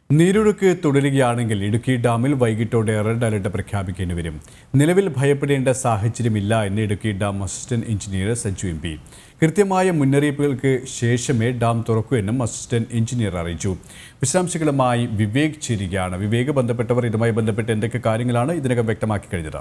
നീരൊഴുക്ക് തുടരുകയാണെങ്കിൽ ഇടുക്കി ഡാമിൽ വൈകിട്ടോടെ റെഡ് അലർട്ട് പ്രഖ്യാപിക്കേണ്ടി വരും നിലവിൽ ഭയപ്പെടേണ്ട സാഹചര്യമില്ല എന്ന് Idukki dam assistant engineer Sanju M P കൃത്യമായ മുന്നറിയിപ്പുകൾക്ക് ശേഷമേ ഡാം തുറക്കൂ എന്നും അസിസ്റ്റന്റ് എഞ്ചിനീയർ അറിയിച്ചു വിശദാംശങ്ങളുമായി വിവേക് ചേരുകയാണ് വിവേക് ബന്ധപ്പെട്ടവർ ഇതുമായി ബന്ധപ്പെട്ട് എന്തൊക്കെ കാര്യങ്ങളാണ് ഇതിനകം വ്യക്തമാക്കി കഴിഞ്ഞത്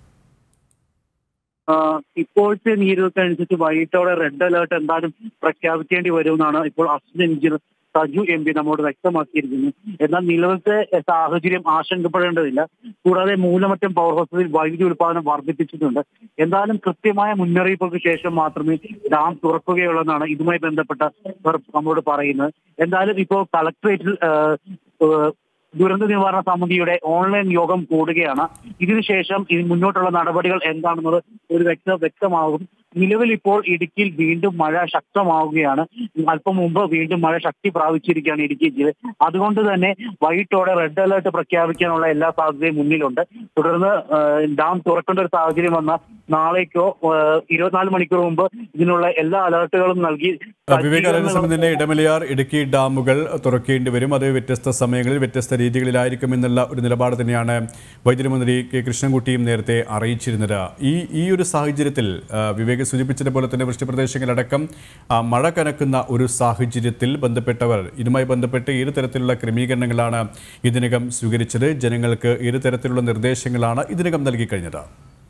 ആഹ് ഇപ്പോഴത്തെ നീരൊഴുക്ക് അനുസരിച്ച് വൈകിട്ടോടെ റെഡ് അലേർട്ട് എന്തായാലും പ്രഖ്യാപിക്കേണ്ടി വരുമെന്നാണ് ഇപ്പോൾ assistant engineer Saju M P നമ്മോട് വ്യക്തമാക്കിയിരിക്കുന്നു എന്നാൽ നിലവിലത്തെ സാഹചര്യം ആശങ്കപ്പെടേണ്ടതില്ല കൂടാതെ മൂലമറ്റം പവർ ഹൗസിൽ വൈദ്യുതി ഉൽപ്പാദനം വർദ്ധിപ്പിച്ചിട്ടുണ്ട് എന്തായാലും കൃത്യമായ മുന്നറിയിപ്പുകൾക്ക് ശേഷം മാത്രമേ ഡാം തുറക്കുകയുള്ളൂ ഇതുമായി ബന്ധപ്പെട്ട നമ്മോട് പറയുന്നത് എന്തായാലും ഇപ്പോൾ കളക്ടറേറ്റിൽ ആഹ്, ആഹ്, ദുരന്ത നിവാരണ സമിതിയുടെ ഓൺലൈൻ യോഗം കൂടുകയാണ് ഇതിനുശേഷം ഇനി മുന്നോട്ടുള്ള നടപടികൾ എന്താണെന്നത് ഒരു വ്യക്ത വ്യക്തമാകും നിലവിൽ ഇപ്പോൾ ഇടുക്കിയിൽ വീണ്ടും മഴ ശക്തമാവുകയാണ് അല്പം മുമ്പ് വീണ്ടും മഴ ശക്തി പ്രാപിച്ചിരിക്കുകയാണ് ഇടുക്കി ജില്ല അതുകൊണ്ട് തന്നെ വൈകിട്ടോടെ റെഡ് അലേർട്ട് പ്രഖ്യാപിക്കാനുള്ള എല്ലാ സാധ്യതയും മുന്നിലുണ്ട് തുടർന്ന് ആഹ്, ഡാം തുറക്കേണ്ട ഒരു സാഹചര്യം വന്നാൽ നാളേക്കോ ആഹ്, ഇരുപത്തിനാല് മണിക്കൂർ മുമ്പ് ഇതിനുള്ള എല്ലാ അലേർട്ടുകളും നൽകി വിവേക് അതേസമയം തന്നെ ഇടമലയാർ ഇടുക്കി ഡാമുകൾ തുറക്കേണ്ടി വരും അത് വ്യത്യസ്ത സമയങ്ങളിൽ വ്യത്യസ്ത രീതികളിലായിരിക്കും എന്നുള്ള ഒരു നിലപാട് തന്നെയാണ് വൈദ്യുതി മന്ത്രി കെ കൃഷ്ണൻകുട്ടിയും നേരത്തെ അറിയിച്ചിരുന്നത് ഈ ഈ ഒരു സാഹചര്യത്തിൽ ആ, വിവേക് സൂചിപ്പിച്ചതുപോലെ തന്നെ വൃഷ്ടിപ്രദേശങ്ങളടക്കം ആ, മഴ കനക്കുന്ന ഒരു സാഹചര്യത്തിൽ ബന്ധപ്പെട്ടവർ ഇതുമായി ബന്ധപ്പെട്ട് ഏത് തരത്തിലുള്ള ക്രമീകരണങ്ങളാണ് ഇതിനകം സ്വീകരിച്ചത് ജനങ്ങൾക്ക് ഏത് തരത്തിലുള്ള നിർദ്ദേശങ്ങളാണ് ഇതിനകം നൽകി കഴിഞ്ഞത്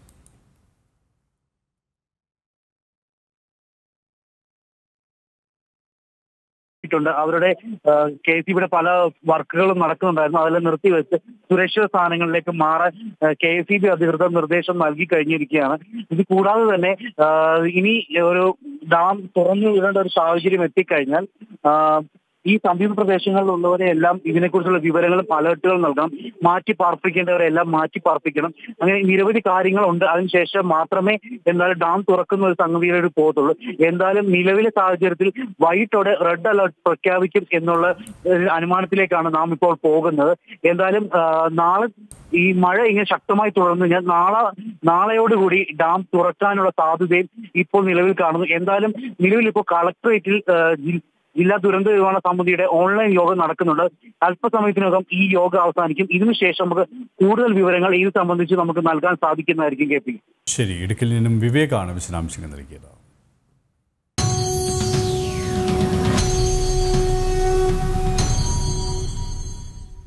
ണ്ട് അവരുടെ കെ സി ബിയുടെ പല വർക്കുകളും നടക്കുന്നുണ്ടായിരുന്നു അതെല്ലാം നിർത്തിവെച്ച് സുരക്ഷിത സ്ഥാനങ്ങളിലേക്ക് മാറാൻ കെ സി ബി അധികൃതർ നിർദ്ദേശം നൽകി കഴിഞ്ഞിരിക്കുകയാണ് ഇത് കൂടാതെ തന്നെ ആ, ഇനി ഒരു ഡാം തുറന്നു വിടേണ്ട ഒരു സാഹചര്യം എത്തിക്കഴിഞ്ഞാൽ ആ, ഈ സമീപ പ്രദേശങ്ങളിലുള്ളവരെ എല്ലാം ഇതിനെക്കുറിച്ചുള്ള വിവരങ്ങളും അലേർട്ടുകൾ നൽകണം മാറ്റി പാർപ്പിക്കേണ്ടവരെ എല്ലാം മാറ്റി പാർപ്പിക്കണം അങ്ങനെ നിരവധി കാര്യങ്ങളുണ്ട് അതിനുശേഷം മാത്രമേ എന്തായാലും ഡാം തുറക്കുന്ന ഒരു സംഗതിയിലേക്ക് പോകത്തുള്ളൂ എന്തായാലും നിലവിലെ സാഹചര്യത്തിൽ വൈകിട്ടോടെ റെഡ് അലർട്ട് പ്രഖ്യാപിക്കും എന്നുള്ള ഒരു അനുമാനത്തിലേക്കാണ് നാം ഇപ്പോൾ പോകുന്നത് എന്തായാലും ആ, നാളെ ഈ മഴ ഇങ്ങനെ ശക്തമായി തുടർന്നു കഴിഞ്ഞാൽ നാളെ നാളെയോടുകൂടി ഡാം തുറക്കാനുള്ള സാധ്യതയും ഇപ്പോൾ നിലവിൽ കാണുന്നു എന്തായാലും നിലവിൽ ഇപ്പോൾ കളക്ടറേറ്റിൽ ആ, ജി- ജില്ലാ ദുരന്ത നിവാരണ സമിതിയുടെ ഓൺലൈൻ യോഗം നടക്കുന്നുണ്ട് അല്പസമയത്തിനകം ഈ യോഗം അവസാനിക്കും ഇതിനുശേഷം നമുക്ക് കൂടുതൽ വിവരങ്ങൾ ഇത് സംബന്ധിച്ച് നമുക്ക് നൽകാൻ സാധിക്കുന്നതായിരിക്കും കെ പി ശരി ഇടുക്കിയിൽ നിന്നും വിവേകാണ് വിശദാംശങ്ങൾ നൽകിയത്